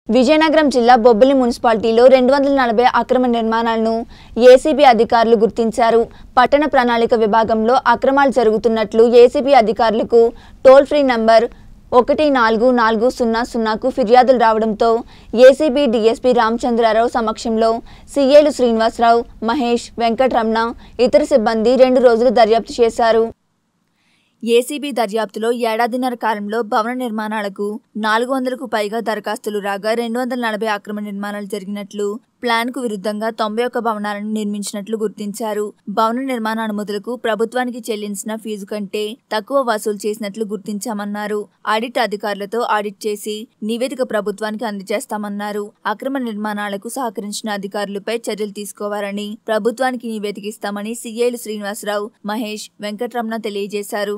విజయనగరం జిల్లా బొబ్బిలి మున్సిపాలిటీలో రెండు వందల నలభై అక్రమ నిర్మాణాలను ఏసీబీ అధికారులు గుర్తించారు పట్టణ ప్రణాళిక విభాగంలో అక్రమాలు జరుగుతున్నట్లు ఏసీబీ అధికారులకు టోల్ ఫ్రీ నంబర్ ఒకటి నాలుగు నాలుగు సున్నా సున్నాకు ఫిర్యాదులు రావడంతో ఏసీబీ డీఎస్పీ రామచంద్రారావు సమక్షంలో సీఏలు శ్రీనివాసరావు మహేష్ వెంకటరమణ ఇతర సిబ్బంది రెండు రోజులు దర్యాప్తు చేశారు ఏసీబీ దర్యాప్తులో ఏడాదిన్నర కాలంలో భవన నిర్మాణాలకు నాలుగు వందలకు పైగా దరఖాస్తులు రాగా రెండు వందల నలభై అక్రమ నిర్మాణాలు జరిగినట్లు ప్లాన్ కు విరుద్ధంగా తొంభై ఒక్క భవనాలను నిర్మించినట్లు గుర్తించారు భవన నిర్మాణ అనుమతులకు ప్రభుత్వానికి చెల్లించిన ఫీజు కంటే తక్కువ వసూలు చేసినట్లు గుర్తించామన్నారు ఆడిట్ అధికారులతో ఆడిట్ చేసి నివేదిక ప్రభుత్వానికి అందజేస్తామన్నారు అక్రమ నిర్మాణాలకు సహకరించిన అధికారులపై చర్యలు తీసుకోవాలని ప్రభుత్వానికి నివేదిక ఇస్తామని సీఏలు శ్రీనివాసరావు మహేష్ వెంకటరమణ తెలియజేశారు